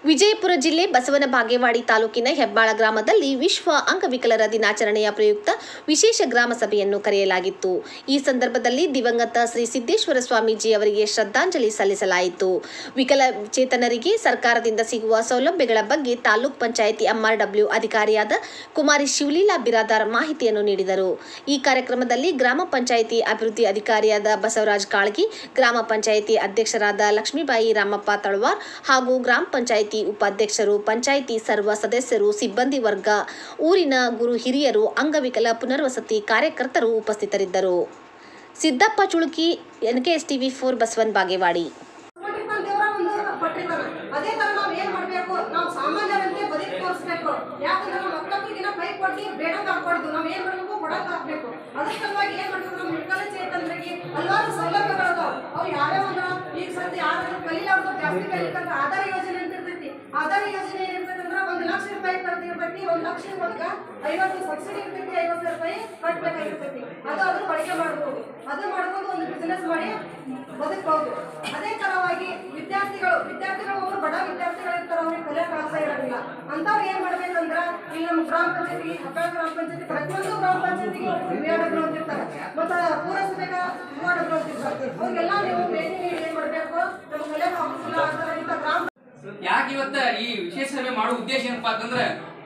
ವಿಜಯಪುರ ಜಿಲ್ಲೆ ಬಸವನ ಬಾಗೇವಾಡಿ ತಾಲೂಕಿನ ಹೆಬ್ಬಾಳ ಗ್ರಾಮದಲ್ಲಿ ವಿಶ್ವ ಅಂಗವಿಕಲರ ದಿನಾಚರಣೆಯ ಪ್ರಯುಕ್ತ ವಿಶೇಷ ಗ್ರಾಮ ಸಭೆಯನ್ನು ಕರೆಯಲಾಗಿತ್ತು ಈ ಸಂದರ್ಭದಲ್ಲಿ ದಿವಂಗತ ಶ್ರೀ ಸಿದ್ದೇಶ್ವರ ಸ್ವಾಮೀಜಿ ಅವರಿಗೆ ಶ್ರದ್ಧಾಂಜಲಿ ಸಲ್ಲಿಸಲಾಯಿತು ವಿಕಲಚೇತನರಿಗೆ ಸರ್ಕಾರದಿಂದ ಸಿಗುವ ಸೌಲಭ್ಯಗಳ ಬಗ್ಗೆ ತಾಲೂಕ್ ಪಂಚಾಯಿತಿ ಎಂಆರ್ಡಬ್ಲ್ಯೂ ಅಧಿಕಾರಿಯಾದ ಕುಮಾರಿ ಶಿವಲೀಲಾ ಬಿರಾದಾರ್ ಮಾಹಿತಿಯನ್ನು ನೀಡಿದರು ಈ ಕಾರ್ಯಕ್ರಮದಲ್ಲಿ ಗ್ರಾಮ ಪಂಚಾಯಿತಿ ಅಭಿವೃದ್ಧಿ ಅಧಿಕಾರಿಯಾದ ಬಸವರಾಜ್ ಕಾಳ್ಗಿ ಗ್ರಾಮ ಪಂಚಾಯಿತಿ ಅಧ್ಯಕ್ಷರಾದ ಲಕ್ಷ್ಮೀಬಾಯಿ ರಾಮಪ್ಪ ತಳವಾರ್ ಹಾಗೂ ಗ್ರಾಮ ಪಂಚಾಯಿತಿ ಉಪಾಧ್ಯಕ್ಷರು ಪಂಚಾಯಿತಿ ಸರ್ವ ಸದಸ್ಯರು ಸಿಬ್ಬಂದಿ ವರ್ಗ ಊರಿನ ಗುರು ಹಿರಿಯರು ಅಂಗವಿಕಲ ಪುನರ್ವಸತಿ ಕಾರ್ಯಕರ್ತರು ಉಪಸ್ಥಿತರಿದ್ದರು Siddappa Chuluki NKS TV four Basavan Bagewadi ಕೊಟ್ಟಿರ್ತಾನೆ ದೇವ್ರ ಒಂದು ಕೊಟ್ಟಿರ್ತಾನೆ ಅದೇ ತರ ನಾವ್ ಏನ್ ಮಾಡ್ಬೇಕು ನಾವು ಸಾಮಾನ್ಯರಂತೆ ಬದುಕಿ ತೋರಿಸ್ಬೇಕು ಯಾಕಂದ್ರೆ ನಮ್ಮ ಮಕ್ಕಳಿಗೆ ಕೈ ಕೊಟ್ಟು ಬೇಡಂಗ್ ಹಾಕೊಡ್ದು ನಾವ್ ಏನ್ ಮಾಡ್ಬೇಕು ಕೊಡಂಗ್ ಹಾಕ್ಬೇಕು ಅದ್ರ ಸಲುವಾಗಿ ಏನ್ ಮಾಡ್ಬೇಕು ನಮ್ಮ ವಿಕಲಚೇತನರಿಗೆ ಹಲವಾರು ಸೌಲಭ್ಯಗಳದಾವ ಅವು ಯಾವ್ಯಾವ ಅಂದ್ರ ಈಗ ಸದ್ಯ ಯಾರು ಕಲೀಲಾರ್ದು ಜಾಸ್ತಿ ಕಲಿಕಂದ್ರ ಆಧಾರ ಯೋಜನೆ ಅಂತ ಇರ್ತೈತಿ ಆಧಾರ ಯೋಜನೆ ಏನಿರ್ತೈತಂದ್ರ ಒಂದ್ ಲಕ್ಷ ರೂಪಾಯಿ ಕಟ್ಟಿರ್ತೈತಿ ಒಂದ್ ಲಕ್ಷ ಒಳಗ ಐವತ್ತು ಸಬ್ಸಿಡಿ ಇರ್ತೈತಿ ಐವತ್ತು ರೂಪಾಯಿ ಕಟ್ಬೇಕಾಗಿರ್ತೈತಿ ಅದು ಅದ್ರ ಬಳಕೆ ಮಾಡ್ಬೋದು ಅದು ಮಾಡ್ಕೊಂಡು ಒಂದು ಬಿಸಿನೆಸ್ ಮಾಡಿ ಬದುಕಬಹುದು ಅದೇ ತರವಾಗಿ ವಿದ್ಯಾರ್ಥಿಗಳು ವಿದ್ಯಾರ್ಥಿಗಳು ಒಬ್ರು ಬಡ ವಿದ್ಯಾರ್ಥಿಗಳು ಇರ್ತಾರೆ ಅವ್ರಿಗೆ ಕಲಿಯಕ್ಕೆ ಆಗ್ತಾ ಇರೋದಿಲ್ಲ ಅಂತವ್ರು ಏನ್ ಮಾಡ್ಬೇಕಂದ್ರ ಇಲ್ಲಿ ನಮ್ಮ ಗ್ರಾಮ ಪಂಚಾಯತಿ ಹಕ್ಕಳ ಗ್ರಾಮ ಪಂಚಾಯತಿ ಪ್ರತಿಯೊಂದು ಗ್ರಾಮ ಪಂಚಾಯತಿಗೆ ವಿಆರ್ಡಬ್ಲ್ಯೂ ಅಂತಿರ್ತಾರೆ ಮತ್ತೆ ಪೂರೈಸಬೇಕ ವಿಆರ್ಡಬ್ಲ್ಯೂ ಅಂತಿರ್ತಾರೆ ಅವ್ರಿಗೆಲ್ಲ ನೀವು ಭೇಟಿ ನೀಡಿ ಏನ್ ಮಾಡ್ಬೇಕು ನಮ್ಮ ಕಲಿಯಕ್ಕೆ ಆಗುದಿಲ್ಲ ಅಂತ ಇಂಥ ಗ್ರಾಮ ಯಾಕೆ ಇವತ್ತ ಈ ವಿಶೇಷ ಸಭೆ ಮಾಡುವ ಉದ್ದೇಶ ಏನಪ್ಪಾ ಅಂತಂದ್ರೆ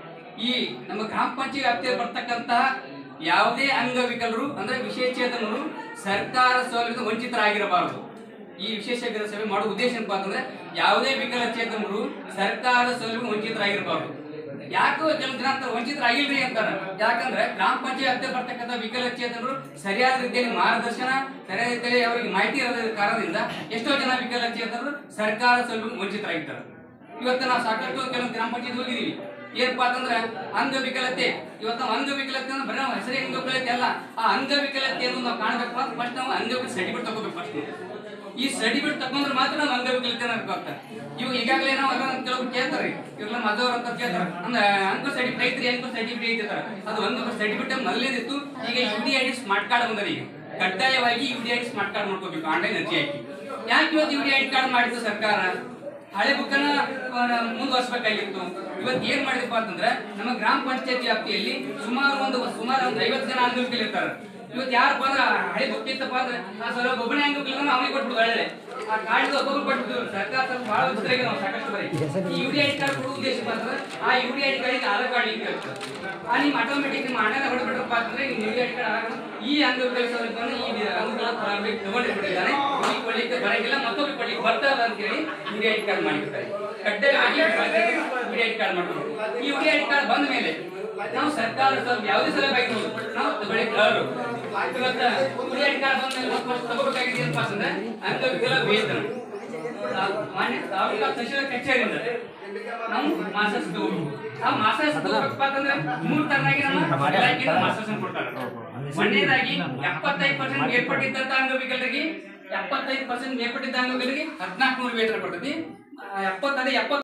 ಈ ನಮ್ಮ ಗ್ರಾಮ ಪಂಚಾಯತ್ ವ್ಯಾಪ್ತಿಯಲ್ಲಿ ಬರ್ತಕ್ಕಂತಹ ಯಾವುದೇ ಅಂಗವಿಕಲರು ಅಂದ್ರೆ ವಿಶೇಷಚೇತನರು ಸರ್ಕಾರ ಸೌಲಭ್ಯದ ವಂಚಿತರಾಗಿರಬಾರದು ಈ ವಿಶೇಷ ಸಭೆ ಮಾಡುವ ಉದ್ದೇಶ ಏನಪ್ಪಾ ಅಂತಂದ್ರೆ ಯಾವುದೇ ವಿಕಲಚೇತನರು ಸರ್ಕಾರ ಸೌಲಭ್ಯ ವಂಚಿತರಾಗಿರಬಾರದು ಯಾಕೋ ಕೆಲವು ಜನ ಅಂತಾರೆ ವಂಚಿತರಾಗಿಲ್ರಿ ಅಂತಾರ ಯಾಕಂದ್ರೆ ಗ್ರಾಮ ಪಂಚಾಯತ್ ವ್ಯಾಪ್ತಿಯಲ್ಲಿ ಬರ್ತಕ್ಕಂಥ ವಿಕಲಚೇತನರು ಸರಿಯಾದ ರೀತಿಯಲ್ಲಿ ಮಾರ್ಗದರ್ಶನ ಸರಿಯಾದ ರೀತಿಯಲ್ಲಿ ಅವರಿಗೆ ಮಾಹಿತಿ ಇರೋದ್ರ ಕಾರಣದಿಂದ ಎಷ್ಟೋ ಜನ ವಿಕಲಚೇತನರು ಸರ್ಕಾರ ಸೌಲಭ್ಯ ವಂಚಿತರಾಗಿರ್ತಾರೆ ಇವತ್ತು ನಾವು ಸಾಕಷ್ಟು ಕೆಲವು ಗ್ರಾಮ ಪಂಚಾಯತ್ ಹೋಗಿದೀವಿ ಏನಪ್ಪಾ ಅಂತಂದ್ರೆ ಅಂಗವಿಕಲತೆ ಇವತ್ತು ನಾವು ಅಂಗವಿಕಲತೆ ಅಂದ್ರೆ ಬರೀ ನಾವು ಹೆಸರೇ ಅಂಗವಿಕಲತೆ ಅಲ್ಲ ಆ ಅಂಗವಿಕಲತೆಯನ್ನು ನಾವು ಕಾಣಬೇಕು ಅಂತ ಫಸ್ಟ್ ನಾವು ಅಂಗವಿಕಲ ಸರ್ಟಿಫಿಕೇಟ್ ತಗೋಬೇಕು ಫಸ್ಟ್ ಈ ಸರ್ಟಿಫಿಕೇಟ್ ತಗೊಂಡ್ರೆ ಮಾತ್ರ ನಾವು ಅಂಗವಿಕಲತೆ ಆಗ್ತಾರೆ ಇವು ಈಗಾಗಲೇ ನಾವು ಅದನ್ನ ಕೆಲವರು ಕೇಳ್ತಾರೆ ಇವ್ರೆಲ್ಲ ಮದವ್ರ ಅಂತ ಕೇಳ್ತಾರೆ ಅಂದ್ರೆ ಅಂಕ ಸರ್ಟಿಫಿಕೇಟ್ ಐತ್ರಿ ಅಂಕ ಸರ್ಟಿಫಿಕೇಟ್ ಐತಿರ್ತಾರೆ ಅದು ಒಂದು ಸರ್ಟಿಫಿಕೇಟ್ ಮೊದಲೇದಿತ್ತು ಈಗ U D I D smart card ಬಂದದ ಈಗ ಕಡ್ಡಾಯವಾಗಿ U D I D smart card ಮಾಡ್ಕೋಬೇಕು ಆನ್ಲೈನ್ ಅರ್ಜಿ ಹಾಕಿ ಯಾಕೆ ಇವತ್ತು U D I D card ಮಾಡಿದ್ದು ಸರ್ಕಾರ ಹಳೆ ಬುಕ್ಕನ್ನ ಮುಂದುವರ್ಸ್ಬೇಕಾಗಿತ್ತು ಇವತ್ತು ಏನ್ ಮಾಡಿದಪ್ಪ ಅಂತಂದ್ರೆ ನಮ್ಮ ಗ್ರಾಮ ಪಂಚಾಯತ್ ವ್ಯಾಪ್ತಿಯಲ್ಲಿ ಸುಮಾರು ಒಂದು ಸುಮಾರು ಒಂದು ಐವತ್ತು ಜನ ಅಂಗವಿಕಲ ಇರ್ತಾರೆ ಇವತ್ತು ಯಾರಪ್ಪ ಅಂದ್ರೆ ಹಳೆ ಬುಕ್ ಇತ್ತಪ್ಪ ಅಂದ್ರೆ ಆ ಸಲ ಒಬ್ಬನೇ ಅಂಗವಿಕಲ ಅವನಿಗೆ ಕೊಟ್ಬಿಡು ಹಳೆ ಆ ಕಾರ್ಡ್ ಒಬ್ಬರು ಕೊಟ್ಬಿಟ್ಟು ಸರ್ಕಾರ ಸ್ವಲ್ಪ ಬಹಳ ವಿಸ್ತರಿಗೆ ನಾವು ಸಾಕಷ್ಟು ಬರೀ ಈ ಯು ಡಿ ಐ ಕಾರ್ಡ್ ಕೊಡುವ ಉದ್ದೇಶ ಅಂತಂದ್ರೆ ಆ U D I card Aadhaar card link ಇರುತ್ತೆ ಆ ನಿಮ್ಮ ಆಟೋಮೆಟಿಕ್ ನಿಮ್ಮ ಹಣನ ಹೊಡೆದ್ಬಿಟ್ರಪ್ಪ ಅಂತಂದ್ರೆ ನಿಮ್ಮ ಯು ಡಿ ಐ ಕಾರ್ಡ್ ಆಗ ಈ ಅಂಗವಿಕಲ ಸೌಲಭ್ಯವನ್ನು ಈ ಅಂಗವಿಕಲ ಫಲಾನುಭವಿ ತಗೊಂಡಿರ್ಬಿಟ್ಟಿದ್ದಾನೆ ಈ ಕೊಡ್ಲಿಕ್ಕೆ ಬರಂಗಿಲ್ಲ ಮತ್ತೊಬ್ಬರು ಕೊಡ್ಲಿಕ್ಕೆ ಬರ್ತದ ಅಂತ ಹೇಳಿ ಯು ಡಿ ಐ ಕಾರ್ಡ್ ಮಾಡಿಬಿಡ್ತಾರೆ ಕಡ್ಡಾಯವಾಗಿ ಯು ಡಿ ಐ ಕಾರ್ಡ್ ಮಾಡ್ಬೇಕು ಈ ಯು ಡಿ ಐ ಕಾರ್ಡ್ ಬಂದ ಮೇಲೆ ನಾವು ಸರ್ಕಾರ ಸೌಲಭ್ಯ ಯಾವುದೇ ಸಲಹೆ ಆಗಿರ್ಬೋದು ನಾವು ತಗೊಳ್ಳಿಕ್ಕೆ ಅರ್ಹರು. ಇವತ್ತು ಯು ಡಿ ಐ ಕಾರ್ಡ್ ಬಂದ ಮೇಲೆ ಮತ್ತೆ first ತಗೋಬೇಕಾಗಿದೆ ಏನಪ್ಪ ಅಂತಂದ್ರೆ ಅಂಗವಿಕಲ ವೇತನ ಆ ಮಾನ್ಯ ತಾಲೂಕಾ ತಹಶೀಲ್ ಕಚೇರಿಯಿಂದ ನಾವು ಮಾಸಸ್ ತಗೋಬೇಕು ಆ ಮಾಸಸ್ ತಗೋಬೇಕಪ್ಪ ಅಂತಂದ್ರೆ ಮೂರ್ ತರನಾಗಿ ನಮ್ಮ ಇಲಾಖೆಯಿಂದ ಮಾಸಸ್ ಕೊಡ್ತಾರೆ ಒಂದನೇದಾಗಿ ಎಪ್ಪತ್ತೈದು ಪರ್ಸೆಂಟ್ ಮೇಲ್ಪಟ್ಟಿದ್ದಂತ ಅಂಗವಿಕಲರಿಗೆ ಎಪ್ಪತ್ತೈದು ಪರ್ಸೆಂಟ್ ಮೇಲ್ಪಟ್ಟಿದ್ದ ಅಂಗವಿಕಲರಿಗೆ ಹದಿನಾಲ್ಕು ನೂರು ವೇತನ ಕೊಡ್ತೈತಿ ಎಪ್ಪತ್ತದೇ ಎಪ್ಪತ್ತು